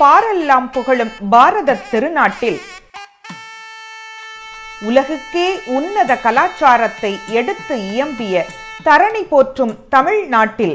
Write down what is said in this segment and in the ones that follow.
பாரெல்லாம் புகழும் பாரத திருநாட்டில் உலகுக்கே உன்னத கலாச்சாரத்தை எடுத்து இயம்பிய தரணி போற்றும் தமிழ்நாட்டில்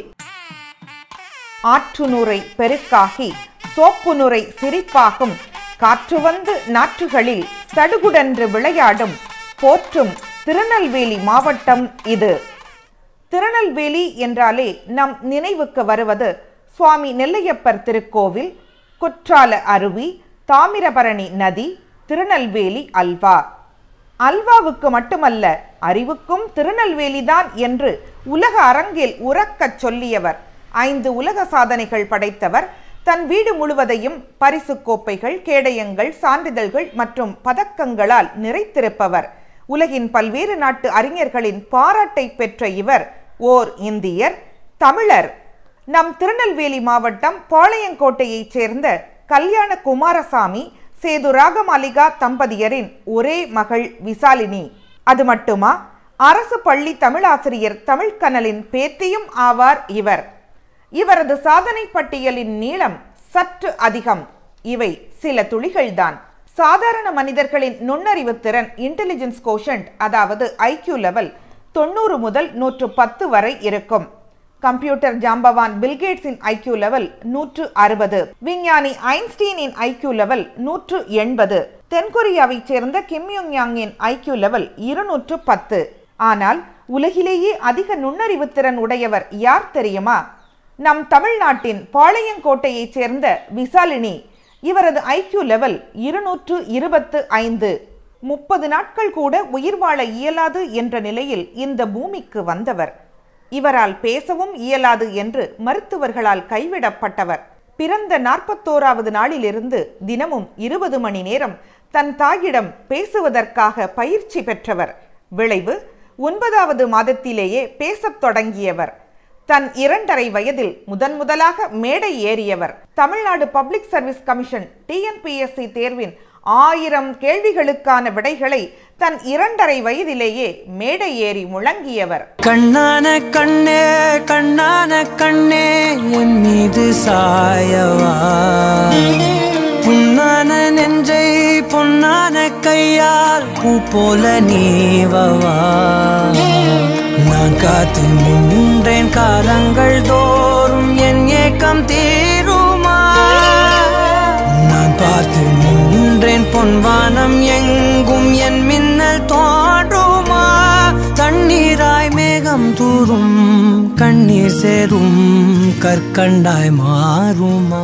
ஆற்றுநுரை பெருக்காகி சோப்புநுரை சிரிப்பாகும் காற்று வந்து நாற்றுகளில் சடுகுடன்று விளையாடும் போற்றும் திருநெல்வேலி மாவட்டம் இது திருநெல்வேலி என்றாலே நம் நினைவுக்கு வருவது சுவாமி நெல்லையப்பர் திருக்கோவில் குற்றால அருவி தாமிரபரணி நதி திருநெல்வேலி அல்வா அல்வாவுக்கு மட்டுமல்ல அறிவுக்கும் திருநெல்வேலிதான் என்று உலக அரங்கில் உறக்கச் சொல்லியவர் ஐந்து உலக சாதனைகள் படைத்தவர் தன் வீடு முழுவதையும் பரிசு கோப்பைகள் கேடயங்கள் சான்றிதழ்கள் மற்றும் பதக்கங்களால் நிறைத்திருப்பவர் உலகின் பல்வேறு நாட்டு அறிஞர்களின் பாராட்டை பெற்ற இவர் ஓர் இந்தியர் தமிழர் நம் திருநெல்வேலி மாவட்டம் பாளையங்கோட்டையைச் சேர்ந்த கல்யாண குமாரசாமி சேது ராகமாலிகா தம்பதியரின் ஒரே மகள் விசாலினி அது மட்டுமா அரசு பள்ளி தமிழாசிரியர் தமிழ்கனலின் பேத்தியும் ஆவார் இவர் இவரது சாதனை பட்டியலின் நீளம் சற்று அதிகம் இவை சில துளிகள்தான் சாதாரண மனிதர்களின் நுண்ணறிவு திறன் இன்டெலிஜென்ஸ் கோஷன்ட் அதாவது ஐக்யூ லெவல் தொண்ணூறு முதல் நூற்று பத்து வரை இருக்கும் கம்ப்யூட்டர் ஜாம்பவான் பில்கேட்ஸின் ஐக்யூ லெவல் நூற்று அறுபது விஞ்ஞானி ஐன்ஸ்டீனின் ஐக்யூ லெவல் நூற்று எண்பது தென்கொரியாவைச் சேர்ந்த கிம் யோங் யாங்கின் ஐக்யூ லெவல் இருநூற்று பத்து ஆனால் உலகிலேயே அதிக நுண்ணறிவு திறன் உடையவர் யார் தெரியுமா நம் தமிழ்நாட்டின் பாளையங்கோட்டையைச் சேர்ந்த விசாலினி இவரது ஐக்யூ லெவல் இருநூற்று இருபத்து ஐந்து முப்பது நாட்கள் கூட உயிர் வாழ இயலாது என்ற நிலையில் இந்த பூமிக்கு வந்தவர் இவரால் பேசவும் இயலாது என்று மருத்துவர்களால் கைவிடப்பட்டவர் பிறந்த நாற்பத்தோராவது நாளிலிருந்து தினமும் இருபது மணி நேரம் தன் தாயிடம் பேசுவதற்காக பயிற்சி பெற்றவர் விளைவு ஒன்பதாவது மாதத்திலேயே பேசத் தொடங்கியவர் தன் இரண்டரை வயதில் முதன் முதலாக மேடை ஏறியவர் Tamil Nadu public service commission TNPSC தேர்வின் ஆயிரம் கேள்விகளுக்கான விடைகளை தன் இரண்டரை வயதிலேயே மேடை ஏறி முழங்கியவர் கண்ணான கண்ணே கண்ணான கண்ணே என் மீது சாயவா புண்ணான நெஞ்சை பொன்னான கையால் பூ போல நீவவா நான் காத்து நின்றேன் காலங்கள் தோறும் என் ஏக்கம் தீருமா நான் பார்த்து நின்றேன் பொன்வானம் எங்கும் என் மின்னல் தோன்றுமா தண்ணீராய் மேகம் தூரும் கண்ணீர் சேரும் கற்கண்டாய் மாறுமா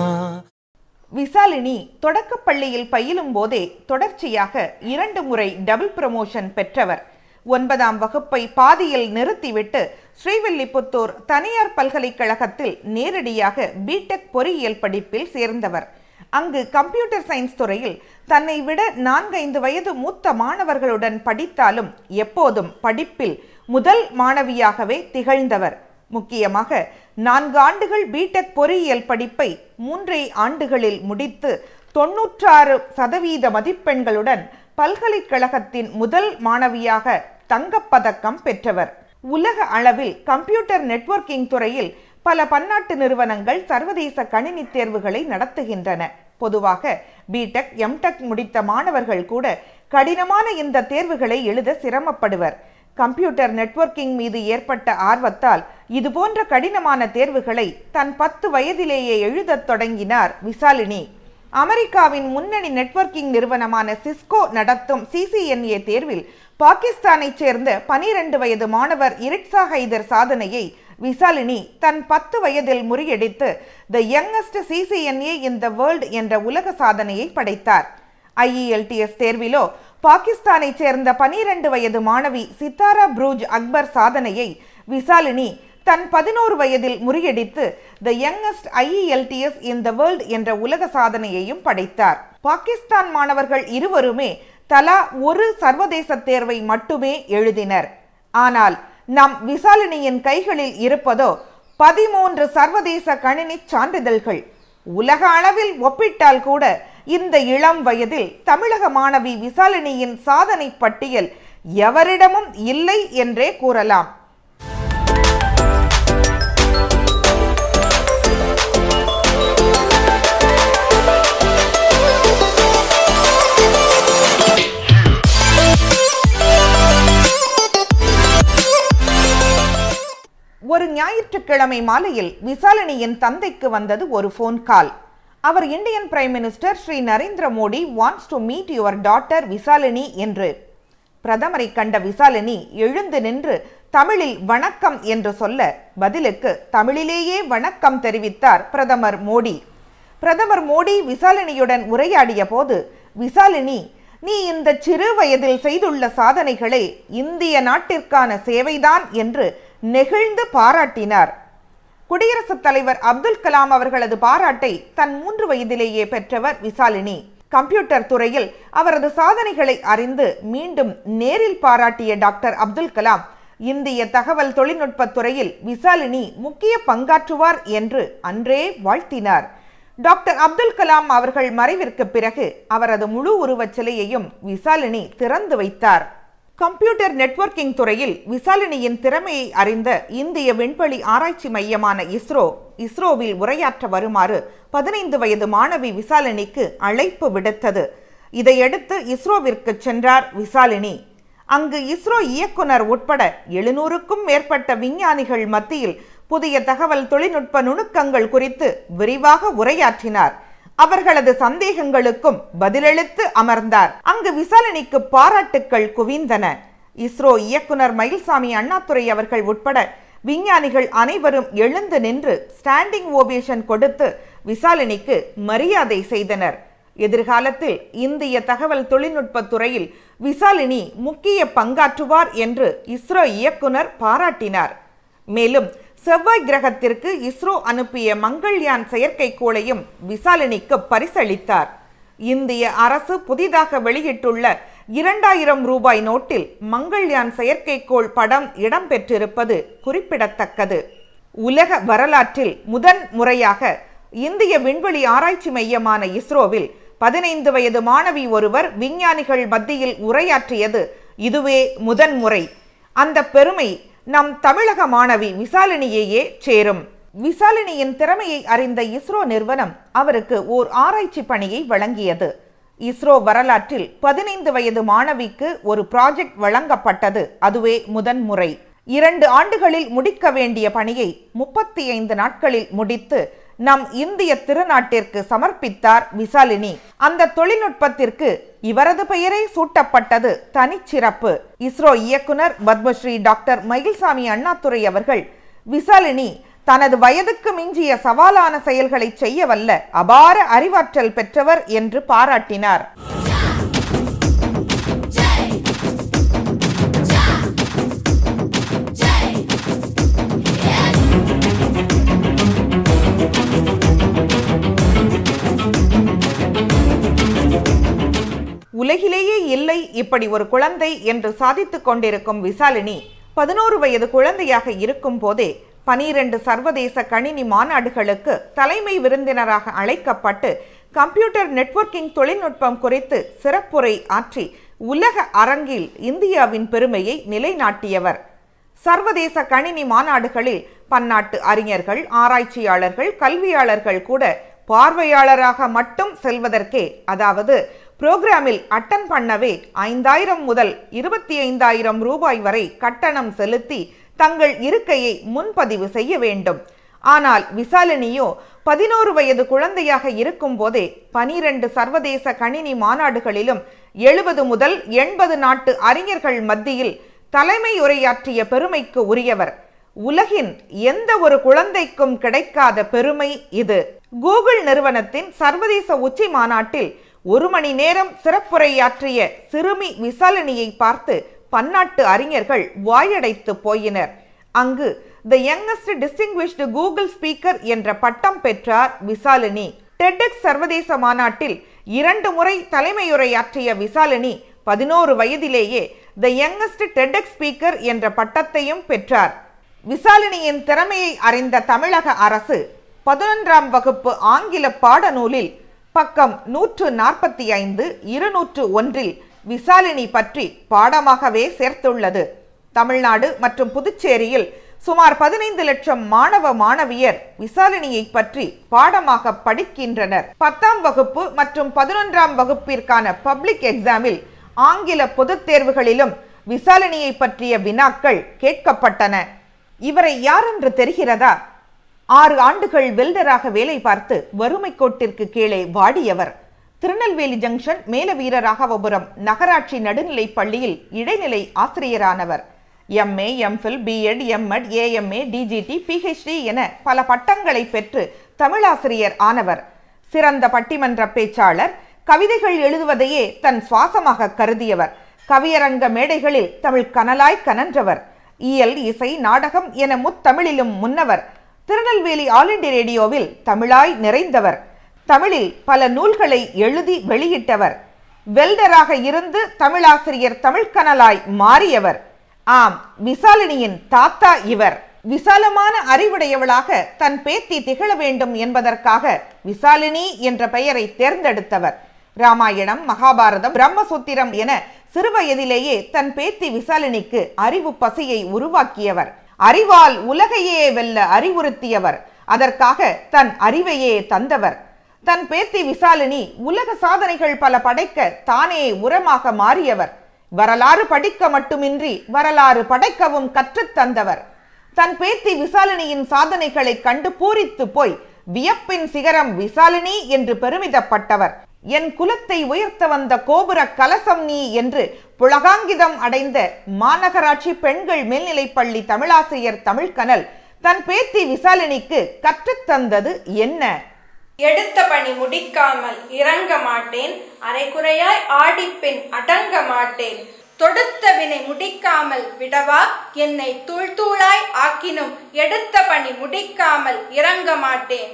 விசாலினி தொடக்கப்பள்ளியில் பயிலும் போதே தொடர்ச்சியாக இரண்டு முறை டபுள் ப்ரமோஷன் பெற்றவர் ஒன்பதாம் வகுப்பை பாதியில் நிறுத்திவிட்டு ஸ்ரீவில்லிபுத்தூர் தனியார் பல்கலைக்கழகத்தில் நேரடியாக பிடெக் பொறியியல் படிப்பில் சேர்ந்தவர் அங்கு கம்ப்யூட்டர் சயின்ஸ் துறையில் தன்னை விட நான்கைந்து வயது மூத்த மாணவர்களுடன் படித்தாலும் எப்போதும் படிப்பில் முதல் மாணவியாகவே திகழ்ந்தவர் முக்கியமாக நான்கு ஆண்டுகள் பிடெக் பொறியியல் படிப்பை மூன்றே ஆண்டுகளில் முடித்து தொன்னூற்றாறு சதவீத மதிப்பெண்களுடன் பல்கலைக்கழகத்தின் முதல் மாணவியாக தங்கப்பதக்கம் பெற்றவர் உலக அளவில் கம்ப்யூட்டர் நெட்வொர்க்கிங் துறையில் பல பன்னாட்டு நிறுவனங்கள் சர்வதேச கணினி தேர்வுகளை நடத்துகின்றன பொதுவாக பிடெக் எம்டெக் முடித்த மாணவர்கள் கூட கடினமான இந்த தேர்வுகளை எழுத சிரமப்படுவர் கம்ப்யூட்டர் நெட்வொர்க்கிங் மீது ஏற்பட்ட ஆர்வத்தால் இதுபோன்ற கடினமான தேர்வுகளை தன் பத்து வயதிலேயே எழுதத் தொடங்கினார் விசாலினி அமெரிக்காவின் முன்னணி நெட்வொர்க்கிங் நிறுவனமான சிஸ்கோ நடத்தும் சிசிஎன்ஏ தேர்வில் பாகிஸ்தானைச் சேர்ந்த பனிரெண்டு வயது மாணவர் இரிட்சா ஹைதர் சாதனையை விசாலினி தன் பத்து வயதில் முறியடித்து the youngest CCNA in the world என்ற உலக சாதனையை படைத்தார் ஐஇஎல்டிஎஸ் தேர்விலோ பாகிஸ்தானைச் சேர்ந்த பனிரெண்டு வயது மாணவி சித்தாரா ப்ரூஜ் அக்பர் சாதனையை விசாலினி தன் பதினோரு வயதில் முறியடித்து the youngest IELTS in the world என்ற உலக சாதனையையும் படைத்தார் பாகிஸ்தான் மாணவர்கள் இருவருமே தலா ஒரு சர்வதேச தேர்வை மட்டுமே எழுதினர் ஆனால் நம் விசாலினியின் கைகளில் இருப்பதோ பதிமூன்று சர்வதேச கணினி சான்றிதழ்கள் உலக அளவில் ஒப்பிட்டால் கூட இந்த இளம் வயதில் தமிழக மாணவி விசாலினியின் சாதனை பட்டியல் எவரிடமும் இல்லை என்றே கூறலாம் ஒரு ஞாயிற்றுக்கிழமை மாலையில் விசாலினியின் தந்தைக்கு வந்தது ஒரு ஃபோன் கால் அவர் Indian prime minister Shri Narendra Modi wants to meet your daughter Visalini என்று பிரதமரை கண்ட விசாலினி எழுந்து நின்று தமிழில் வணக்கம் என்று சொல்ல பதிலுக்கு தமிழிலேயே வணக்கம் தெரிவித்தார் பிரதமர் மோடி பிரதமர் மோடி விசாலினியுடன் உரையாடிய போது விசாலினி நீ இந்த சிறு வயதில் செய்துள்ள சாதனைகளே இந்திய நாட்டிற்கான சேவைதான் என்று நெகிழ்ந்து பாராட்டினார் குடியரசுத் தலைவர் அப்துல் கலாம் அவர்களது பாராட்டை தன் மூன்று வயதிலேயே பெற்றவர் விசாலினி கம்ப்யூட்டர் துறையில் அவரது சாதனைகளை அறிந்து மீண்டும் நேரில் பாராட்டிய டாக்டர் அப்துல் கலாம் இந்திய தகவல் தொழில்நுட்பத் துறையில் விசாலினி முக்கிய பங்காற்றுவார் என்று அன்றே வாழ்த்தினார் டாக்டர் அப்துல் கலாம் அவர்கள் மறைவிற்கு பிறகு அவரது முழு உருவச் சிலையையும் விசாலினி திறந்து வைத்தார் கம்ப்யூட்டர் நெட்வொர்க்கிங் துறையில் விசாலினியின் திறமையை அறிந்த இந்திய விண்வெளி ஆராய்ச்சி மையமான இஸ்ரோ இஸ்ரோவில் உரையாற்ற வருமாறு பதினைந்து வயது மாணவி விசாலினிக்கு அழைப்பு விடுத்தது இதையடுத்து இஸ்ரோவிற்கு சென்றார் விசாலினி அங்கு இஸ்ரோ இயக்குனர் உட்பட எழுநூறுக்கும் மேற்பட்ட விஞ்ஞானிகள் மத்தியில் புதிய தகவல் தொழில்நுட்ப நுணுக்கங்கள் குறித்து விரிவாக உரையாற்றினார் அவர்களது சந்தேகங்களுக்கும் பதிலளித்து அமர்ந்தார் அங்கு விசாலனிக்கு பாராட்டுக்கள் குவிந்தன இஸ்ரோ இயக்குனர் மயில்சாமி அண்ணாதுரை அவர்கள் உட்பட விஞ்ஞானிகள் அனைவரும் எழுந்து நின்று ஸ்டாண்டிங் ஓவேஷன் கொடுத்து விசாலினிக்கு மரியாதை செய்தனர் எதிர்காலத்தில் இந்திய தகவல் தொழில்நுட்பத் துறையில் விசாலினி முக்கிய பங்காற்றுவார் என்று இஸ்ரோ இயக்குனர் பாராட்டினார் மேலும் செவ்வாய் கிரகத்திற்கு இஸ்ரோ அனுப்பிய மங்கள்யான் செயற்கைக்கோளையும் விசாலினிக்கு பரிசளித்தார் இந்திய அரசு புதிதாக வெளியிட்டுள்ள இரண்டாயிரம் ரூபாய் நோட்டில் மங்கள்யான் செயற்கைக்கோள் படம் இடம்பெற்றிருப்பது குறிப்பிடத்தக்கது உலக வரலாற்றில் முதன் முறையாக இந்திய விண்வெளி ஆராய்ச்சி மையமான இஸ்ரோவில் பதினைந்து வயது மாணவி ஒருவர் விஞ்ஞானிகள் மத்தியில் உரையாற்றியது இதுவே முதன்முறை அந்த பெருமை நம் தமிழக மாணவி விசாலினியையே சேரும் விசாலினியின் திறமையை அறிந்த இஸ்ரோ நிறுவனம் அவருக்கு ஓர் ஆராய்ச்சி பணியை வழங்கியது இஸ்ரோ வரலாற்றில் பதினைந்து வயது மாணவிக்கு ஒரு ப்ராஜெக்ட் வழங்கப்பட்டது அதுவே முதன்முறை இரண்டு ஆண்டுகளில் முடிக்க வேண்டிய பணியை முப்பத்தி ஐந்து நாட்களில் முடித்து நம் இந்திய திருநாட்டிற்கு சமர்ப்பித்தார் விசாலினி அந்த தொழில்நுட்பத்திற்கு இவரது பெயரே சூட்டப்பட்டது தனிச்சிறப்பு இஸ்ரோ இயக்குனர் பத்மஸ்ரீ டாக்டர் மயில்சாமி அண்ணாதுரை அவர்கள் விசாலினி தனது வயதுக்கு மிஞ்சிய சவாலான செயல்களை செய்யவல்ல அபார அறிவாற்றல் பெற்றவர் என்று பாராட்டினார் உலகிலேயே இல்லை இப்படி ஒரு குழந்தை என்று சாதித்துக் கொண்டிருக்கும் விசாலினி பதினோரு வயது குழந்தையாக இருக்கும் போதே பனிரெண்டு சர்வதேச கணினி மாநாடுகளுக்கு தலைமை விருந்தினராக அழைக்கப்பட்டு கம்ப்யூட்டர் நெட்வொர்க்கிங் தொழில்நுட்பம் குறித்து சிறப்புரை ஆற்றி உலக அரங்கில் இந்தியாவின் பெருமையை நிலைநாட்டியவர் சர்வதேச கணினி மாநாடுகளில் பன்னாட்டு அறிஞர்கள் ஆராய்ச்சியாளர்கள் கல்வியாளர்கள் கூட பார்வையாளராக மட்டும் செல்வதற்கே அதாவது புரோகிராமில் அட்டன் பண்ணவே ஐந்தாயிரம் முதல் இருபத்தி ஐந்தாயிரம் ரூபாய் வரை கட்டணம் செலுத்தி தங்கள் இருக்கையை முன்பதிவு செய்ய வேண்டும் ஆனால் விசாலினியோ பதினோரு வயது குழந்தையாக இருக்கும் போதே பனிரெண்டு சர்வதேச கணினி மாநாடுகளிலும் எழுபது முதல் எண்பது நாட்டு அறிஞர்கள் மத்தியில் தலைமை உரையாற்றிய பெருமைக்கு உரியவர் உலகின் எந்த ஒரு குழந்தைக்கும் கிடைக்காத பெருமை இது கூகுள் நிறுவனத்தின் சர்வதேச உச்சி மாநாட்டில் ஒரு மணி நேரம் சிறப்புரையாற்றிய சிறுமி விசாலினியை பார்த்து பன்னாட்டு அறிஞர்கள் வாயடைத்து போயினர் அங்கு the youngest distinguished Google speaker என்ற பட்டம் பெற்றார் விசாலினி டெட்எக்ஸ் சர்வதேச மாநாட்டில் இரண்டு முறை தலைமையுரையாற்றிய விசாலினி பதினோரு வயதிலேயே த யங்கஸ்ட் டெட்எக்ஸ் ஸ்பீக்கர் என்ற பட்டத்தையும் பெற்றார் விசாலினியின் திறமையை அறிந்த தமிழக அரசு பதினொன்றாம் வகுப்பு ஆங்கில பாடநூலில் பக்கம் நூற்று நாற்பத்தி ஐந்து இருநூற்று ஒன்றில் விசாலினி பற்றி பாடமாகவே சேர்த்துள்ளது தமிழ்நாடு மற்றும் புதுச்சேரியில் சுமார் பதினைந்து லட்சம் மாணவ மாணவியர் விசாலினியை பற்றி பாடமாக படிக்கின்றனர் பத்தாம் வகுப்பு மற்றும் பதினொன்றாம் வகுப்பிற்கான பப்ளிக் எக்ஸாமில் ஆங்கில பொதுத் தேர்வுகளிலும் விசாலினியை பற்றிய வினாக்கள் கேட்கப்பட்டன இவரை யாரென்று தெரிகிறதா ஆறு ஆண்டுகள் வெல்டராக வேலை பார்த்து வறுமை கோட்டிற்கு கீழே வாடியவர் திருநெல்வேலி ஜங்ஷன் மேலவீரராகவபுரம் நகராட்சி நடுநிலைப் பள்ளியில் இடைநிலை ஆசிரியரானவர் MA MPhil BEd MEd AMA DGT PhD என பல பட்டங்களை பெற்று தமிழாசிரியர் ஆனவர் சிறந்த பட்டிமன்ற பேச்சாளர் கவிதைகள் எழுதுவதையே தன் சுவாசமாக கருதியவர் கவியரங்க மேடைகளில் தமிழ் கனலாய் கனன்றவர் இயல் இசை நாடகம் என முத்தமிழிலும் முன்னவர் திருநெல்வேலி ஆல் இண்டியா ரேடியோவில் தமிழாய் நிறைந்தவர் தமிழில் பல நூல்களை எழுதி வெளியிட்டவர் வெல்டராக இருந்து தமிழாசிரியர் தமிழ்கனலாய் மாறியவர் ஆம் விசாலினியின் தாத்தா இவர் விசாலமான அறிவுடையவளாக தன் பேத்தி திகழ வேண்டும் என்பதற்காக விசாலினி என்ற பெயரை தேர்ந்தெடுத்தவர் ராமாயணம் மகாபாரதம் பிரம்மசூத்திரம் என சிறுவயதிலேயே தன் பேத்தி விசாலினிக்கு அறிவு பசியை உருவாக்கியவர் அறிவால் உலகையே வெல்ல அறிவுறுத்தியவர் அதற்காக தன் அறிவையே தந்தவர் தன் பேத்தி விசாலினி உலக சாதனைகள் பல படைக்க தானே உரமாக மாறியவர் வரலாறு படிக்க மட்டுமின்றி வரலாறு படைக்கவும் கற்றுத் தந்தவர் தன் பேத்தி விசாலினியின் சாதனைகளை கண்டு பூரித்து போய் வியப்பின் சிகரம் விசாலினி என்று பெருமிதப்பட்டவர் என் குலத்தை உயர்த்த வந்த கோபுர கலசம் நீ என்று புலகாங்கிதம் அடைந்த மாநகராட்சி பெண்கள் மேல்நிலைப்பள்ளி தமிழாசிரியர் தமிழ்கனல் தன் பேத்தி விசாலினிக்கு கற்றுத்தந்தது என்ன எடுத்த பணி முடிக்காமல் இறங்க மாட்டேன் அரைகுறையாய் ஆடிப்பின் அடங்க மாட்டேன் தொடுத்த வினை முடிக்காமல் விடவா என்னை தூள் தூளாய் ஆக்கினும் எடுத்த பணி முடிக்காமல் இறங்க மாட்டேன்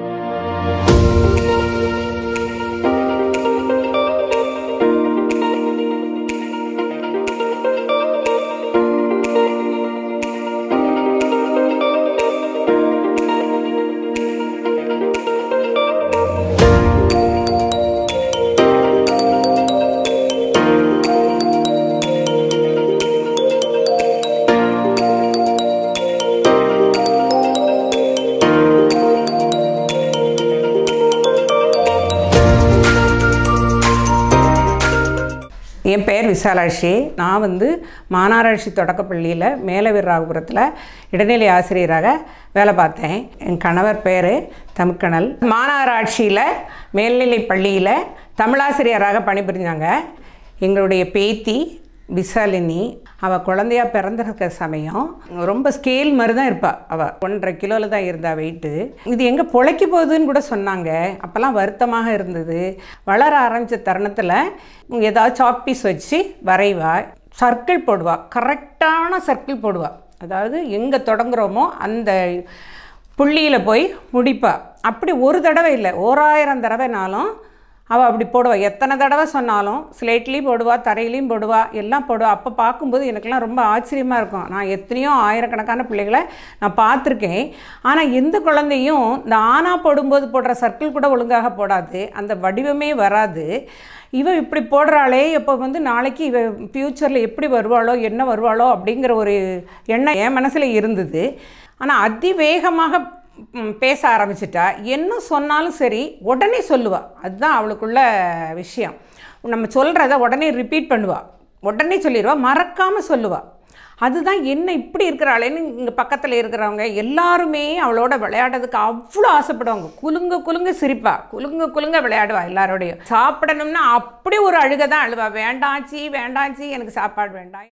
என் பெயர் விசாலாட்சி நான் வந்து மாநகராட்சி தொடக்கப்பள்ளியில் மேலவீரராகபுரத்தில் இடைநிலை ஆசிரியராக வேலை பார்த்தேன் என் கணவர் பேர் தமிழ்கணல் மாநகராட்சியில் மேல்நிலை பள்ளியில் தமிழாசிரியராக பணிபுரிஞ்சாங்க எங்களுடைய பேத்தி விசாலினி அவள் குழந்தையா பிறந்திருக்க சமயம் ரொம்ப ஸ்கேல் மாதிரி தான் இருப்பாள் அவள் ஒன்றரை கிலோவில் தான் இருந்தா வெயிட்டு இது எங்கே பொழைக்க போகுதுன்னு கூட சொன்னாங்க அப்போல்லாம் வருத்தமாக இருந்தது வளர ஆரம்பித்த தருணத்தில் ஏதாவது சாக் பீஸ் வச்சு வரைவா சர்க்கிள் போடுவா கரெக்டான சர்க்கிள் போடுவா அதாவது எங்கே தொடங்குறோமோ அந்த புள்ளியில் போய் முடிப்பா அப்படி ஒரு தடவை இல்லை ஓராயிரம் தடவைனாலும் அவள் அப்படி போடுவா எத்தனை தடவை சொன்னாலும் ஸ்லேட்லேயும் போடுவா தரையிலையும் போடுவா எல்லாம் போடுவா அப்போ பார்க்கும்போது எனக்கெல்லாம் ரொம்ப ஆச்சரியமாக இருக்கும் நான் எத்தனையோ ஆயிரக்கணக்கான பிள்ளைகளை நான் பார்த்துருக்கேன் ஆனால் எந்த குழந்தையும் இந்த ஆனா போடும்போது போடுற சர்க்கிள் கூட ஒழுங்காக போடாது அந்த வடிவமே வராது இவ இப்படி போடுறாளே இப்போ வந்து நாளைக்கு இவ ஃப்யூச்சரில் எப்படி வருவாளோ என்ன வருவாளோ அப்படிங்கிற ஒரு எண்ணம் என் மனசில் இருந்தது ஆனால் அதிவேகமாக ம், பேச ஆரம்பிச்சிட்டா என்ன சொன்னாலும் சரி உடனே சொல்லுவா அதுதான் அவளுக்குள்ள விஷயம் நம்ம சொல்கிறத உடனே ரிப்பீட் பண்ணுவா உடனே சொல்லிடுவா மறக்காமல் சொல்லுவா அதுதான் என்ன இப்படி இருக்கிறாளேன்னு இங்கே பக்கத்தில் இருக்கிறவங்க எல்லாருமே அவளோட விளையாடுறதுக்கு அவ்வளோ ஆசைப்படுவாங்க குலுங்க குலுங்க சிரிப்பா குலுங்க குலுங்க விளையாடுவா எல்லாரோடையும் சாப்பிடணும்னா அப்படி ஒரு அழுகை தான் அழுவா வேண்டாச்சி வேண்டாச்சி எனக்கு சாப்பாடு வேண்டாம்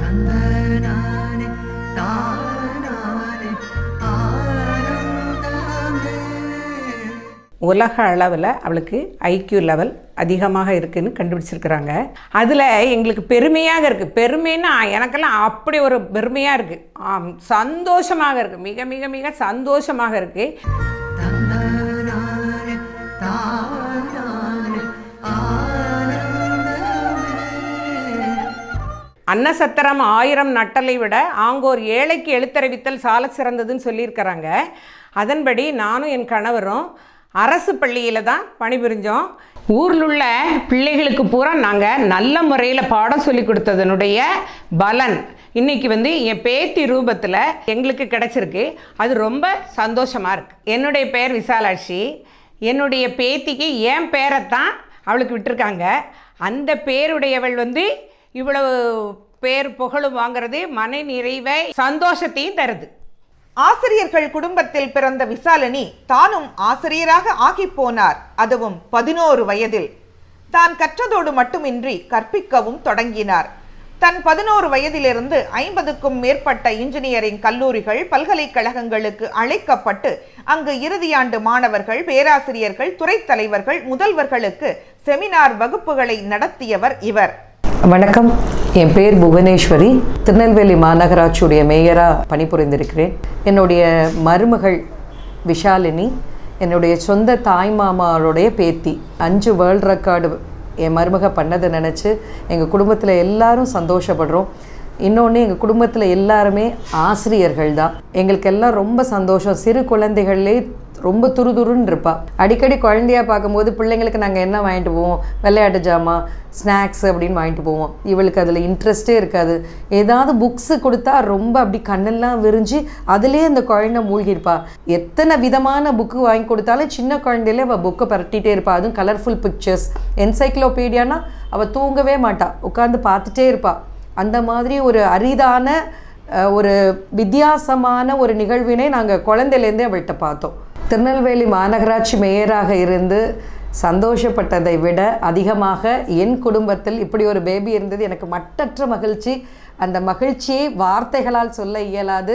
உலக அளவில் அவளுக்கு ஐக்யூ லெவல் அதிகமாக இருக்குன்னு கண்டுபிடிச்சிருக்கிறாங்க அதில் எங்களுக்கு பெருமையாக இருக்குது பெருமைன்னா எனக்கெல்லாம் அப்படி ஒரு பெருமையாக இருக்குது ஆம் சந்தோஷமாக இருக்குது மிக மிக மிக சந்தோஷமாக இருக்குது அன்னசத்திரம் ஆயிரம் நட்டலை விட ஆங்கோர் ஏழைக்கு எழுத்தறிவித்தல் சால சிறந்ததுன்னு சொல்லியிருக்கிறாங்க அதன்படி நானும் என் கணவரும் அரசு பள்ளியில் தான் பணிபுரிஞ்சோம் ஊரில் உள்ள பிள்ளைகளுக்கு பூரா நாங்கள் நல்ல முறையில் பாடம் சொல்லி கொடுத்ததனுடைய பலன் இன்னைக்கு வந்து என் பேத்தி ரூபத்தில் எங்களுக்கு கிடச்சிருக்கு அது ரொம்ப சந்தோஷமாக இருக்குது என்னுடைய பெயர் விசாலாட்சி என்னுடைய பேத்திக்கு என் பேரைத்தான் அவளுக்கு விட்டிருக்காங்க அந்த பேருடையவள் வந்து இவ்வளவு பேர் புகழும் வாங்குறது மன நிறைவை சந்தோஷத்தையும் தருது ஆசிரியர்கள் குடும்பத்தில் பிறந்த விசாலினி தானும் ஆசிரியராக ஆகிப் போனார் அதுவும் பதினோரு வயதில் தான் கற்றதோடு மட்டுமின்றி கற்பிக்கவும் தொடங்கினார் தன் பதினோரு வயதிலிருந்து ஐம்பதுக்கும் மேற்பட்ட இன்ஜினியரிங் கல்லூரிகள் பல்கலைக்கழகங்களுக்கு அழைக்கப்பட்டு அங்கு இறுதியாண்டு மாணவர்கள் பேராசிரியர்கள் துறைத் தலைவர்கள் முதல்வர்களுக்கு செமினார் வகுப்புகளை நடத்தியவர் இவர் வணக்கம் என் பேர் புவனேஸ்வரி திருநெல்வேலி மாநகராட்சியுடைய மேயராக பணிபுரிந்திருக்கிறேன் என்னுடைய மருமகள் விஷாலினி என்னுடைய சொந்த தாய்மாமாவுடைய பேத்தி அஞ்சு வேர்ல்ட் ரெக்கார்டு என் மருமக பண்ணதை நினச்சி எங்கள் குடும்பத்தில் எல்லாரும் சந்தோஷப்படுறோம் இன்னொன்று எங்கள் குடும்பத்தில் எல்லாருமே ஆசிரியர்கள் தான் எங்களுக்கு எல்லாம் ரொம்ப சந்தோஷம் சிறு குழந்தைகளே ரொம்ப துருதுருன்னு இருப்பா அடிக்கடி குழந்தையா பார்க்கும்போது பிள்ளைங்களுக்கு நாங்கள் என்ன வாங்கிட்டு போவோம் விளையாட்டு ஜாமான் ஸ்நாக்ஸ் அப்படின்னு வாங்கிட்டு போவோம் இவளுக்கு அதில் இன்ட்ரெஸ்டே இருக்காது ஏதாவது புக்ஸு கொடுத்தா ரொம்ப அப்படி கண்ணெல்லாம் விரிஞ்சு அதிலே அந்த குழந்தை மூழ்கியிருப்பா எத்தனை விதமான புக்கு வாங்கி கொடுத்தாலும் சின்ன குழந்தையிலே அவள் புக்கை பரட்டிகிட்டே இருப்பா அதுவும் கலர்ஃபுல் பிக்சர்ஸ் என்சைக்ளோபீடியானா அவள் தூங்கவே மாட்டா உட்காந்து பார்த்துட்டே இருப்பா அந்த மாதிரி ஒரு அரிதான அஹ், ஒரு வித்தியாசமான ஒரு நிகழ்வினை நாங்கள் குழந்தையிலேருந்தே அவள்கிட்ட பார்த்தோம் திருநெல்வேலி மாநகராட்சி மேயராக இருந்து சந்தோஷப்பட்டதை விட அதிகமாக என் குடும்பத்தில் இப்படி ஒரு பேபி இருந்தது எனக்கு மட்டற்ற மகிழ்ச்சி அந்த மகிழ்ச்சியை வார்த்தைகளால் சொல்ல இயலாது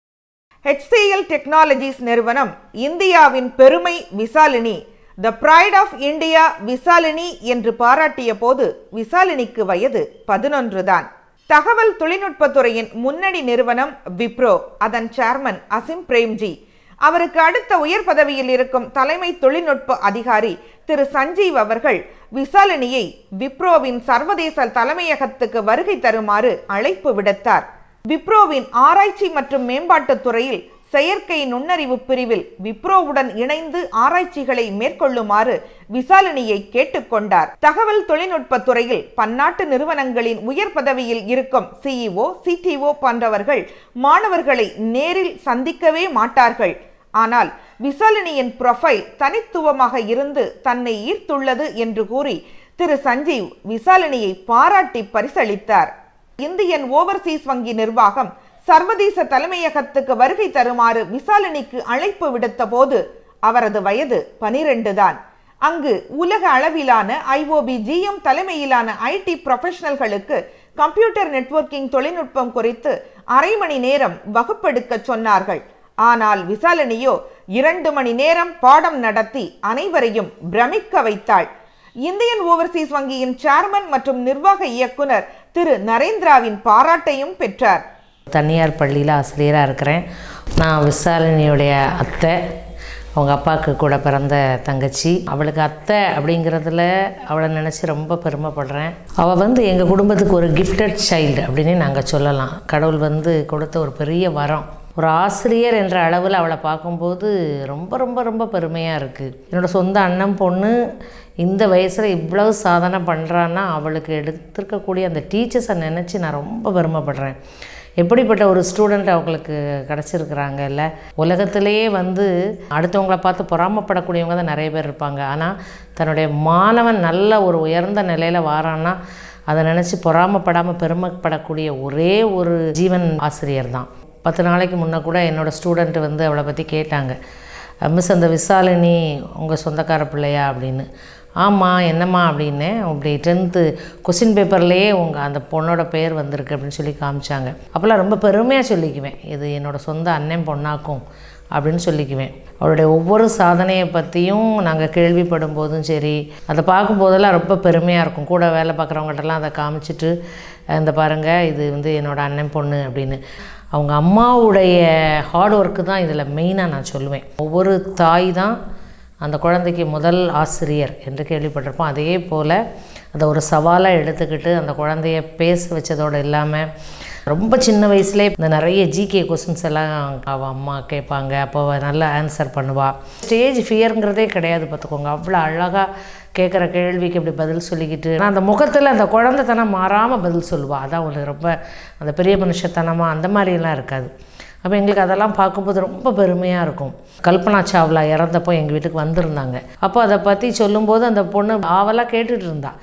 HCL டெக்னாலஜிஸ் நிறுவனம் இந்தியாவின் பெருமை Visalini the pride of India Visalini என்று பாராட்டிய போது விசாலினிக்கு வயது பதினொன்று தான் தகவல் தொழில்நுட்பத்துறையின் முன்னணி நிறுவனம் விப்ரோ அதன் சேர்மன் அசிம் பிரேம்ஜி அவருக்கு அடுத்த உயர் பதவியில் இருக்கும் தலைமை தொழில்நுட்ப அதிகாரி திரு சஞ்சீவ் அவர்கள் விசாலினியை விப்ரோவின் சர்வதேச தலைமையகத்துக்கு வருகை தருமாறு அழைப்பு விடுத்தார் விப்ரோவின் ஆராய்ச்சி மற்றும் மேம்பாட்டுத் துறையில் செயற்கை நுண்ணறிவு பிரிவில் விப்ரோவுடன் இணைந்து ஆராய்ச்சிகளை மேற்கொள்ளுமாறு விசாலினியை கேட்டுக்கொண்டார் தகவல் தொழில்நுட்பத் துறையில் பன்னாட்டு நிறுவனங்களின் உயர் பதவியில் இருக்கும் சிஇஓ சிடிஓ போன்றவர்கள் மாணவர்களை நேரில் சந்திக்கவே மாட்டார்கள் ஆனால் விசாலினியின் ப்ரொஃபைல் தனித்துவமாக இருந்து தன்னை ஈர்த்துள்ளது என்று கூறி திரு சஞ்சீவ் விசாலினியை பாராட்டி பரிசளித்தார் இந்தியன் ஓவர்சீஸ் வங்கி நிர்வாகம் சர்வதேச தலைமையகத்துக்கு வருகை தருமாறு விசாலினிக்கு அழைப்பு விடுத்த போது அவரது வயது பனிரெண்டு தான் அங்கு உலக அளவிலான ஐஓபி ஜிஎம் தலைமையிலான ஐடி ப்ரொஃபஷனல்களுக்கு கம்ப்யூட்டர் நெட்வொர்க்கிங் தொழில்நுட்பம் குறித்து அரை மணி நேரம் வகுப்பெடுக்க சொன்னார்கள் ஆனால் விசாலினியோ இரண்டு மணி நேரம் பாடம் நடத்தி அனைவரையும் பிரமிக்க வைத்தாள் இந்தியன் ஓவர்சீஸ் வங்கியின் சேர்மன் மற்றும் நிர்வாக இயக்குனர் திரு நரேந்திராவின் பாராட்டையும் பெற்றார் தனியார் பள்ளியில் ஆசிரியராக இருக்கிறேன் நான் விசாரணியுடைய அத்தை அவங்க அப்பாவுக்கு கூட பிறந்த தங்கச்சி அவளுக்கு அத்தை அப்படிங்கிறதுல அவளை நினச்சி ரொம்ப பெருமைப்படுறேன் அவள் வந்து எங்கள் குடும்பத்துக்கு ஒரு கிஃப்டட் சைல்டு அப்படின்னு நாங்கள் சொல்லலாம் கடவுள் வந்து கொடுத்த ஒரு பெரிய வரம் ஒரு ஆசிரியர் என்ற அளவில் அவளை பார்க்கும்போது ரொம்ப ரொம்ப ரொம்ப பெருமையாக இருக்குது என்னோடய சொந்த அண்ணன் பொண்ணு இந்த வயசில் இவ்வளவு சாதனை பண்ணுறான்னா அவளுக்கு எடுத்திருக்கக்கூடிய அந்த டீச்சர்ஸை நினச்சி நான் ரொம்ப பெருமைப்படுறேன் எப்படிப்பட்ட ஒரு ஸ்டூடெண்ட் அவங்களுக்கு கிடச்சிருக்கிறாங்கல்ல உலகத்திலேயே வந்து அடுத்தவங்கள பார்த்து பொறாமப்படக்கூடியவங்க தான் நிறைய பேர் இருப்பாங்க ஆனால் தன்னுடைய மாணவன் நல்ல ஒரு உயர்ந்த நிலையில் வாரான்னா அதை நினச்சி பொறாமப்படாமல் பெருமைப்படக்கூடிய ஒரே ஒரு ஜீவன் ஆசிரியர் தான் பத்து நாளைக்கு முன்னே கூட என்னோடய ஸ்டூடெண்ட் வந்து அவளை பற்றி கேட்டாங்க மிஸ் அந்த விசாலினி உங்கள் சொந்தக்கார பிள்ளையா அப்படின்னு ஆமாம் என்னம்மா அப்படின்னேன் அப்படி டென்த்து கொஸ்டின் பேப்பர்லேயே உங்கள் அந்த பொண்ணோட பேர் வந்திருக்கு அப்படின்னு சொல்லி காமிச்சாங்க அப்போல்லாம் ரொம்ப பெருமையாக சொல்லிக்குவேன் இது என்னோடய சொந்த அண்ணன் பொண்ணாக்கும் அப்படின்னு சொல்லிக்குவேன் அவளுடைய ஒவ்வொரு சாதனையை பற்றியும் நாங்கள் கேள்விப்படும் போதும் சரி அதை பார்க்கும்போதெல்லாம் ரொம்ப பெருமையாக இருக்கும் கூட வேலை பார்க்குறவங்கள்ட்டலாம் அதை காமிச்சிட்டு இந்த பாருங்கள் இது வந்து என்னோடய அண்ணன் பொண்ணு அப்படின்னு அவங்க அம்மாவுடைய ஹார்ட் ஒர்க்கு தான் இதில் மெயினாக நான் சொல்லுவேன் ஒவ்வொரு தாய் தான் அந்த குழந்தைக்கு முதல் ஆசிரியர் என்று கேள்விப்பட்டிருப்போம் அதே போல் அதை ஒரு சவாலாக எடுத்துக்கிட்டு அந்த குழந்தைய பேச வச்சதோடு இல்லாமல் ரொம்ப சின்ன வயசுலேயே இந்த நிறைய ஜிகே கொஸ்டின்ஸ் எல்லாம் அவள் அம்மா கேட்பாங்க அப்போ அவ நல்லா ஆன்சர் பண்ணுவாள் ஸ்டேஜ் ஃபியருங்கிறதே கிடையாது பார்த்துக்கோங்க அவ்வளோ அழகாக கேட்குற கேள்விக்கு இப்படி பதில் சொல்லிக்கிட்டு ஆனால் அந்த முகத்தில் அந்த குழந்தைத்தனம் மாறாமல் பதில் சொல்லுவாள் அதான் அவளுக்கு ரொம்ப அந்த பெரிய மனுஷத்தனமாக அந்த மாதிரிலாம் இருக்காது அப்போ எங்களுக்கு அதெல்லாம் பார்க்கும்போது ரொம்ப பெருமையாக இருக்கும் கல்பனா சாவ்லா இறந்தப்போ எங்கள் வீட்டுக்கு வந்திருந்தாங்க அப்போ அதை பற்றி சொல்லும்போது அந்த பொண்ணு ஆவலாக கேட்டுட்டு இருந்தா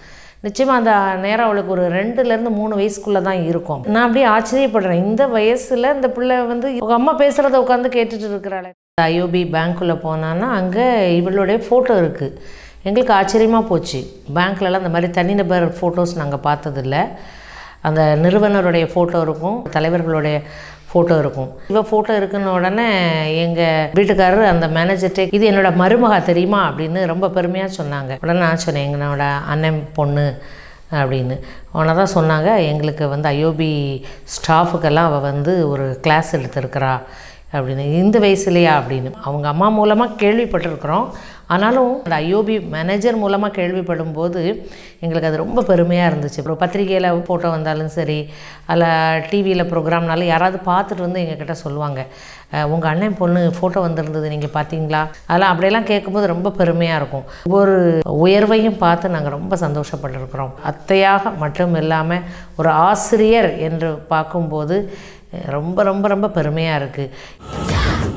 நிச்சயமாக அந்த நேரம் அவளுக்கு ஒரு ரெண்டுலேருந்து மூணு வயசுக்குள்ளே தான் இருக்கும் நான் அப்படியே ஆச்சரியப்படுறேன் இந்த வயசில் இந்த பிள்ளை வந்து உங்கள் அம்மா பேசுகிறத உட்காந்து கேட்டுட்டு இருக்கிறாள் ஐஓபி பேங்க்குள்ளே போனான்னா அங்கே இவளுடைய ஃபோட்டோ இருக்குது எங்களுக்கு ஆச்சரியமாக போச்சு பேங்க்லலாம் இந்த மாதிரி தனிநபர் ஃபோட்டோஸ் நாங்கள் பார்த்ததில்ல அந்த நிறுவனருடைய ஃபோட்டோ இருக்கும் தலைவர்களுடைய ஃபோட்டோ இருக்கும் இவ ஃபோட்டோ இருக்குன்னு உடனே எங்கள் வீட்டுக்காரர் அந்த மேனேஜர்கிட்ட இது என்னோட மருமகா தெரியுமா அப்படின்னு ரொம்ப பெருமையாக சொன்னாங்க உடனே நான் சொன்னேன் எங்களோட அண்ணன் பொண்ணு அப்படின்னு உடனே தான் சொன்னாங்க எங்களுக்கு வந்து ஐஓபி ஸ்டாஃபுக்கெல்லாம் அவள் வந்து ஒரு கிளாஸ் எடுத்திருக்கிறா அப்படின்னு இந்த வயசுலையா அப்படின்னு அவங்க அம்மா மூலமாக கேள்விப்பட்டிருக்கிறோம் ஆனாலும் அந்த ஐஓபி மேனேஜர் மூலமாக கேள்விப்படும் போது எங்களுக்கு அது ரொம்ப பெருமையாக இருந்துச்சு அப்புறம் பத்திரிகையில் ஃபோட்டோ வந்தாலும் சரி அல்ல டிவியில் ப்ரோக்ராம்னாலும் யாராவது பார்த்துட்டு வந்து எங்ககிட்ட சொல்லுவாங்க உங்கள் அண்ணன் பொண்ணு ஃபோட்டோ வந்திருந்தது நீங்கள் பார்த்தீங்களா அதெல்லாம் அப்படியெல்லாம் கேட்கும்போது ரொம்ப பெருமையாக இருக்கும் ஒவ்வொரு உயர்வையும் பார்த்து நாங்கள் ரொம்ப சந்தோஷப்பட்டிருக்கிறோம் அத்தையாக மட்டும் இல்லாமல் ஒரு ஆசிரியர் என்று பார்க்கும்போது ரொம்ப ரொம்ப ரொம்ப பெருமையாக இருக்குது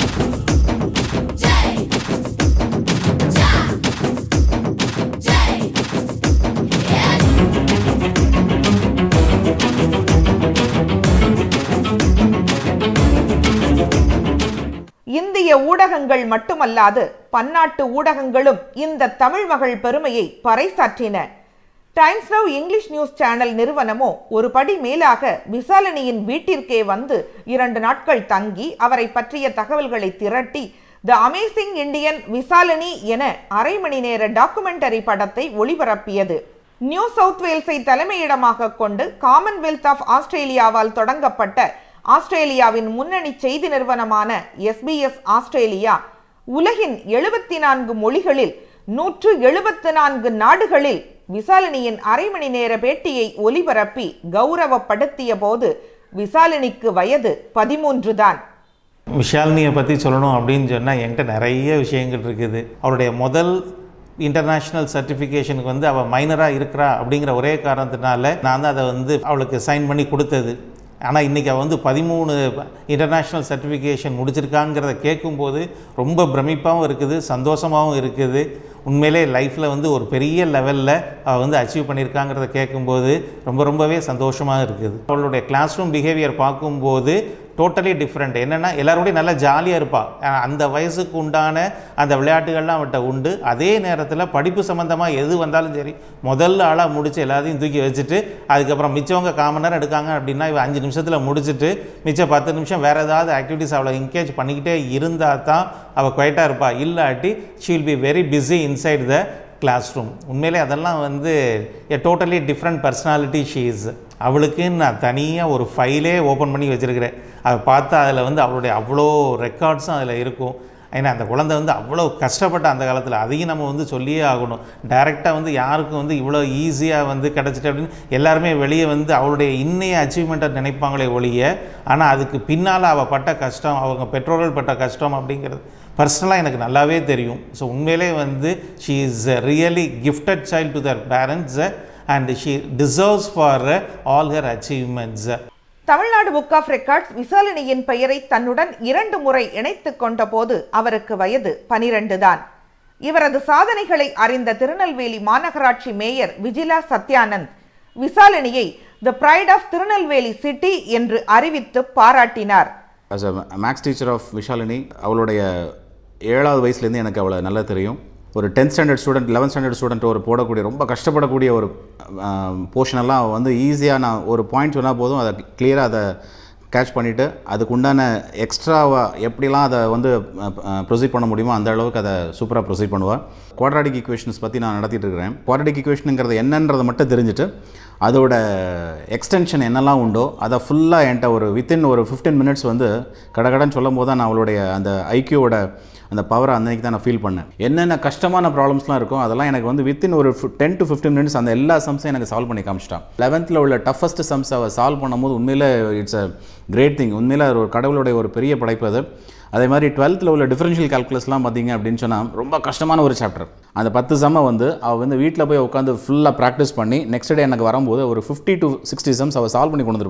இந்திய ஊடகங்கள் மட்டுமல்லாது பன்னாட்டு ஊடகங்களும் இந்த தமிழ் மகள் பெருமையை பறைசாற்றின Times Now English news channel நிறுவனமோ ஒரு படி மேலாக விசாலனியின் வீட்டிற்கே வந்து இரண்டு நாட்கள் தங்கி அவரை பற்றிய தகவல்களை திரட்டி த அமேசிங் இந்தியன் விசாலனி என அரை மணி நேர டாக்குமெண்டரி படத்தை ஒளிபரப்பியது நியூ சவுத் வேல்ஸை தலைமையிடமாக கொண்டு காமன்வெல்த் ஆஃப் ஆஸ்திரேலியாவால் தொடங்கப்பட்ட ஆஸ்திரேலியாவின் முன்னணி செய்தி நிறுவனமான எஸ்பிஎஸ் ஆஸ்திரேலியா உலகின் எழுபத்தி நான்கு மொழிகளில் நூற்று எழுபத்து நான்கு நாடுகளில் விசாலினியின் அரை மணி நேர பேட்டியை ஒலிபரப்பி கௌரவப்படுத்திய போது விசாலினிக்கு வயது பதிமூன்று தான் விஷாலினியை பற்றி சொல்லணும் அப்படின்னு சொன்னால் என்கிட்ட நிறைய விஷயங்கள் இருக்குது அவருடைய முதல் இன்டர்நேஷ்னல் சர்டிஃபிகேஷனுக்கு வந்து அவள் மைனராக இருக்கிறா அப்படிங்கிற ஒரே காரணத்தினால நான் தான் அதை வந்து அவளுக்கு சைன் பண்ணி கொடுத்தது ஆனால் இன்றைக்கி அவள் வந்து பதிமூணு இன்டர்நேஷ்னல் சர்டிஃபிகேஷன் முடிச்சிருக்காங்கிறத கேட்கும்போது ரொம்ப பிரமிப்பாகவும் இருக்குது சந்தோஷமாகவும் இருக்குது உண்மையிலே லைஃப்பில் வந்து ஒரு பெரிய லெவலில் அவள் வந்து அச்சீவ் பண்ணியிருக்காங்கிறத கேட்கும்போது ரொம்ப ரொம்பவே சந்தோஷமாக இருக்குது அவளுடைய கிளாஸ் ரூம் பிஹேவியர் பார்க்கும்போது டோட்டலி டிஃப்ரெண்ட் என்னென்னா எல்லாரோடையும் நல்லா ஜாலியாக இருப்பாள் அந்த வயசுக்கு உண்டான அந்த விளையாட்டுகள்லாம் அவட்ட உண்டு அதே நேரத்தில் படிப்பு சம்மந்தமாக எது வந்தாலும் சரி முதல்ல ஆளாக முடிச்சு எல்லாத்தையும் தூக்கி வச்சுட்டு அதுக்கப்புறம் மிச்சவங்க காமன் நேரம் எடுக்காங்க அப்படின்னா இவ அஞ்சு நிமிஷத்தில் முடிச்சுட்டு மிச்சம் பத்து நிமிஷம் வேறு ஏதாவது ஆக்டிவிட்டீஸ் அவளை என்கேஜ் பண்ணிக்கிட்டே இருந்தால் தான் அவள் குவைட்டாக இருப்பாள் இல்லாட்டி she will be very busy inside the class room உண்மையிலே அதெல்லாம் வந்து a totally different personality she's அவளுக்குன்னு நான் தனியாக ஒரு ஃபைலே ஓப்பன் பண்ணி வச்சுருக்கிறேன் அதை பார்த்தா அதில் வந்து அவளுடைய அவ்வளோ ரெக்கார்ட்ஸும் அதில் இருக்கும் ஏன்னா அந்த குழந்தை வந்து அவ்வளோ கஷ்டப்பட்ட அந்த காலத்தில் அதையும் நம்ம வந்து சொல்லியே ஆகணும் டைரெக்டாக வந்து யாருக்கும் வந்து இவ்வளோ ஈஸியாக வந்து கிடச்சிட்டு அப்படின்னு எல்லாருமே வெளியே வந்து அவளுடைய இன்னைய அச்சீவ்மெண்ட்டை நினைப்பாங்களே ஒழிய ஆனால் அதுக்கு பின்னால் அவள் பட்ட கஷ்டம் அவங்க பெற்றோர்கள் பட்ட கஷ்டம் அப்படிங்கிறது பர்சனலாக எனக்கு நல்லாவே தெரியும் ஸோ உண்மையிலே வந்து she is really gifted child to their parents and she deserves for all her achievements Tamil Nadu book of records விசாலினியின் பெயரை தன்னுடன் இரண்டு முறை இணைத்துக் கொண்டபோது அவருக்கு வயது பனிரெண்டு தான் இவரது சாதனைகளை அறிந்த திருநெல்வேலி மாநகராட்சி மேயர் விஜிலா சத்யானந்த் விசாலினியை the pride of Tirunelveli city என்று அறிவித்து பாராட்டினார் as a maths teacher of Vishalini அவளுடைய ஏழாவது வயசுலேருந்து எனக்கு அவளை நல்லா தெரியும் ஒரு tenth standard student eleventh standard student ஒரு போடக்கூடிய ரொம்ப கஷ்டப்படக்கூடிய ஒரு போர்ஷனெல்லாம் வந்து ஈஸியாக நான் ஒரு பாயிண்ட் சொன்னால் போதும் அதை கிளியராக அதை கேட்ச் பண்ணிவிட்டு அதுக்கு உண்டான எக்ஸ்ட்ராவாக எப்படிலாம் அதை வந்து ப்ரொசீட் பண்ண முடியுமோ அந்த அளவுக்கு அதை சூப்பராக ப்ரொசீட் பண்ணுவாள் குவாட்ராடிக் ஈக்குவேஷன்ஸ் பற்றி நான் நடத்திட்டு இருக்கிறேன் குவாட்ராடிக் ஈக்குவேஷனுங்கிறது என்னன்றதை மட்டும் தெரிஞ்சுட்டு அதோட எக்ஸ்டென்ஷன் என்னெல்லாம் உண்டோ அதை ஃபுல்லாக என்கிட்ட ஒரு வித்தின் ஒரு ஃபிஃப்டீன் மினிட்ஸ் வந்து கடகடன்னு சொல்லும் போது தான் நான் அவளுடைய அந்த ஐக்கியோட அந்த பவரை அன்னைக்கு தான் நான் ஃபீல் பண்ணேன் என்னென்ன கஷ்டமான ப்ராப்ளம்ஸ்லாம் இருக்கும் அதெல்லாம் எனக்கு வந்து வித்தின் ஒரு டென் டு ஃபிஃப்டின் மினிட்ஸ் அந்த எல்லா சம்ஸையும் எனக்கு சால்வ் பண்ணி காமிச்சிட்டான் லெவன்த்தில் உள்ள டஃபஸ்ட் சம்ஸ் அவள் சால்வ் பண்ணும்போது உண்மையில் இட்ஸ் அ கிரேட் திங் உண்மையில் அது ஒரு கடவுளுடைய ஒரு பெரிய படைப்பு அது அதே மாதிரி டுவெல்த்தில் உள்ள டிஃபரன்ஷியல் கால்குலஸ்லாம் பார்த்தீங்க அப்படின்னு சொன்னால் ரொம்ப கஷ்டமான ஒரு சாப்டர் அந்த பத்து சம்மை வந்து அவள் வந்து வீட்டில் போய் உட்காந்து ஃபுல்லாக ப்ராக்டிஸ் பண்ணி நெக்ஸ்ட் டே எனக்கு வரும்போது ஒரு ஃபிஃப்டி டு சிக்ஸ்டி சம்ஸ் அவள் சால்வ் பண்ணி கொண்டு வந்துருப்பா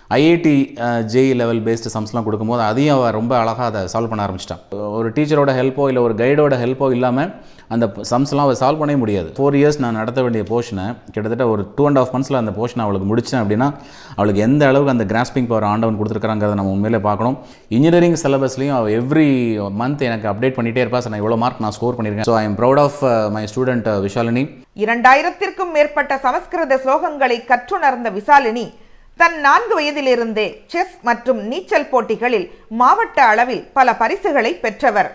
ஐஐடி ஜேஇ லெவல் பேஸ்டு சம்ஸ்லாம் கொடுக்கும்போது அதையும் அவள் ரொம்ப அழகாக அதை சால்வ் பண்ண ஆரம்பிச்சிட்டான் ஒரு டீச்சரோட ஹெல்ப்போ இல்லை ஒரு கைடோட ஹெல்ப்போ இல்லாமல் அந்த சம்ஸ்லாம் அவள் சால்வ் பண்ணவே முடியாது ஃபோர் இயர்ஸ் நான் நடத்த வேண்டிய போர்ஷனை கிட்டத்தட்ட ஒரு டூ அண்ட் ஆஃப் மந்த்ஸில் அந்த போர்ஷனை அவளுக்கு முடித்தேன் அப்படின்னா அவளுக்கு எந்த அளவுக்கு அந்த கிராஸ்பிங் பவர் ஆண்டவன் கொடுத்துருக்காங்கிறத நம்ம உண்மையிலே பார்க்கணும் இன்ஜினியரிங் சிலபஸ்லையும் அவள் எவ்ரி மந்த் எனக்கு அப்டேட் பண்ணிகிட்டே இருப்பா சார் நான் இவ்வளோ மார்க் நான் ஸ்கோர் பண்ணியிருக்கேன் so I am proud of my student Vishalini இரண்டாயிரத்திற்கும் மேற்பட்ட சமஸ்கிருத ஸ்லோகங்களை கற்றுணர்ந்த விசாலினி தன் நான்கு வயதிலிருந்தே செஸ் மற்றும் நீச்சல் போட்டிகளில் மாவட்ட அளவில் பல பரிசுகளை பெற்றவர்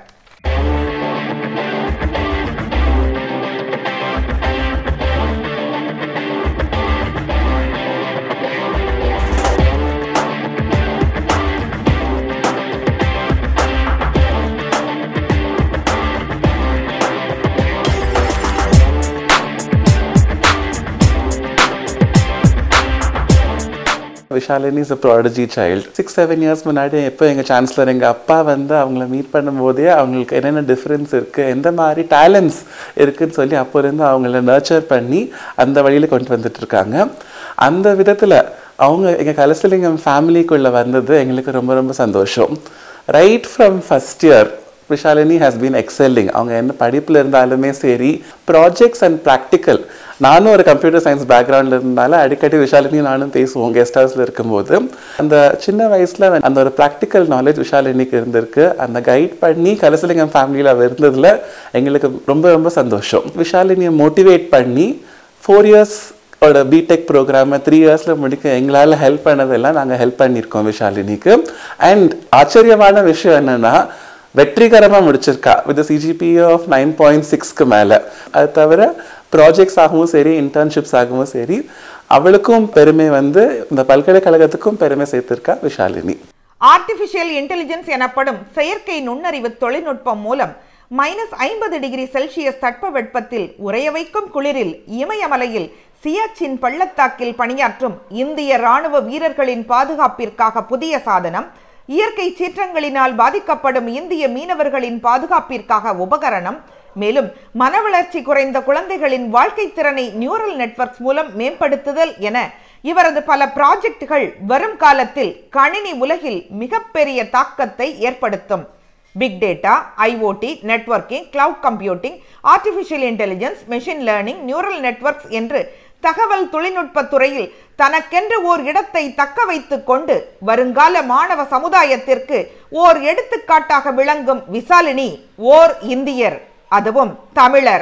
Vishalini is a prodigy child six seven years முன்னாடி எப்போ எங்கள் சான்சலர் எங்கள் அப்பா வந்து அவங்கள மீட் பண்ணும்போதே அவங்களுக்கு என்னென்ன டிஃப்ரென்ஸ் இருக்குது எந்த மாதிரி டேலண்ட்ஸ் இருக்குன்னு சொல்லி அப்போலேருந்து அவங்கள நர்ச்சர் பண்ணி அந்த வழியில் கொண்டு வந்துட்டு இருக்காங்க அந்த விதத்தில் அவங்க எங்கள் கலசலிங்கம் ஃபேமிலிக்குள்ளே வந்தது எங்களுக்கு ரொம்ப ரொம்ப சந்தோஷம் right from first year Vishalini has been excelling அவங்க என்ன படிப்பில் இருந்தாலுமே சரி ப்ராஜெக்ட்ஸ் அண்ட் ப்ராக்டிக்கல் நானும் ஒரு கம்ப்யூட்டர் சயின்ஸ் பேக்ரவுண்டில் இருந்தால அடிக்கடி விஷாலினி நானும் பேசுவோம் கெஸ்ட் ஹவுஸில் இருக்கும்போது அந்த சின்ன வயசில் அந்த ஒரு ப்ராக்டிக்கல் நாலேஜ் விஷாலினிக்கு இருந்திருக்கு அந்த கைட் பண்ணி கலசலிங்கம் ஃபேமிலியில் அவ இருந்ததில் எங்களுக்கு ரொம்ப ரொம்ப சந்தோஷம் விஷாலினியை மோட்டிவேட் பண்ணி ஃபோர் இயர்ஸ் ஓட பிடெக் ப்ரோக்ராமை த்ரீ இயர்ஸில் முடிக்க எங்களால் ஹெல்ப் பண்ணதெல்லாம் நாங்கள் ஹெல்ப் பண்ணியிருக்கோம் விஷாலினிக்கு அண்ட் ஆச்சரியமான விஷயம் என்னென்னா வெற்றிகரமாக முடிச்சிருக்கா with CGPA of nine point சிக்ஸ்க்கு மேலே அது தவிர ப்ராஜெக்ட்ஸ் ஆகவும் சரி இன்டர்ன்ஷிப்ஸ் ஆகவும் சரி அவளுக்கும் பெருமை வந்து இந்த பல்கலைக்கழகத்துக்கும் பெருமை சேர்த்திருக்கா விஷாலினி ஆர்டிபிஷியல் இன்டெலிஜென்ஸ் எனப்படும் செயற்கை நுண்ணறிவு தொழில்நுட்பம் மூலம் மைனஸ் ஐம்பது டிகிரி செல்சியஸ் தட்பவெப்பத்தில் உறைய வைக்கும் குளிரில் இமயமலையில் சியாச்சின் பள்ளத்தாக்கில் பணியாற்றும் இந்திய ராணுவ வீரர்களின் பாதுகாப்பிற்காக புதிய சாதனம் இயற்கை சீற்றங்களினால் பாதிக்கப்படும் இந்திய மீனவர்களின் பாதுகாப்பிற்காக உபகரணம் மேலும் மனவளர்ச்சி குறைந்த குழந்தைகளின் வாழ்க்கை திறனை நியூரல் நெட்வொர்க்ஸ் மூலம் மேம்படுத்துதல் என இவரது பல ப்ராஜெக்டுகள் வரும் காலத்தில் கணினி உலகில் மிகப்பெரிய தாக்கத்தை ஏற்படுத்தும் big data IoT networking cloud computing artificial intelligence machine learning neural networks என்று தகவல் தொழில்நுட்ப துறையில் தனக்கென்று ஓர் இடத்தை தக்க வைத்துக் கொண்டு வருங்கால மாணவ சமுதாயத்திற்கு ஓர் எடுத்துக்காட்டாக விளங்கும் விசாலினி ஓர் இந்தியர் அதுவும் தமிழர்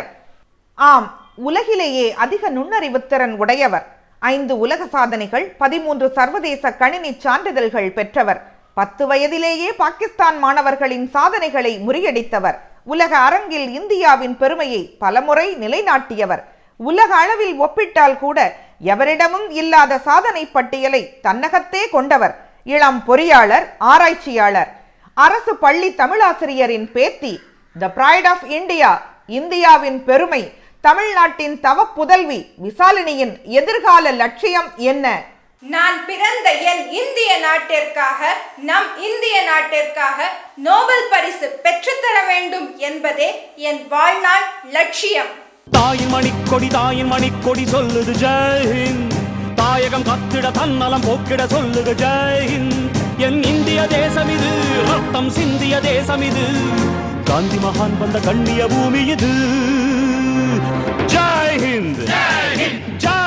ஆம் உலகிலேயே அதிக நுண்ணறிவுத்திறன் உடையவர் ஐந்து உலக சாதனைகள் பதிமூன்று சர்வதேச கணினி சான்றிதழ்கள் பெற்றவர் பத்து வயதிலேயே பாகிஸ்தான் மாணவர்களின் சாதனைகளை முறியடித்தவர் உலக அரங்கில் இந்தியாவின் பெருமையை பலமுறை நிலைநாட்டியவர் உலக அளவில் ஒப்பிட்டால் கூட எவரிடமும் இல்லாத சாதனை பட்டியலை தன்னகத்தே கொண்டவர் இளம் பொறியாளர் ஆராய்ச்சியாளர் அரசு பள்ளி தமிழாசிரியரின் பேத்தி த பிரைட் ஆஃப் இந்தியா இந்தியாவின் பெருமை தமிழ்நாட்டின் தவ புதல்வி விசாலினியின் எதிர்கால லட்சியம் என்ன நான் பிறந்த என் இந்திய நாட்டிற்காக நம் இந்திய நாட்டிற்காக நோபல் பரிசு பெற்றுத்தர வேண்டும் என்பதே என் வாழ்நாள் லட்சியம் தாயின் மணிக்கொடி தாயின் மணிக்கொடி சொல்லுது ஜெய்ஹிந்த் தாயகம் கத்திட தன்னலம் போக்கிட சொல்லுது ஜெய்ஹிந்த் என் இந்திய தேசம் இது ரத்தம் சிந்திய தேசம் இது காந்தி மகான் வந்த கண்ணிய பூமி இது ஜெய்ஹிந்த் ஜெய்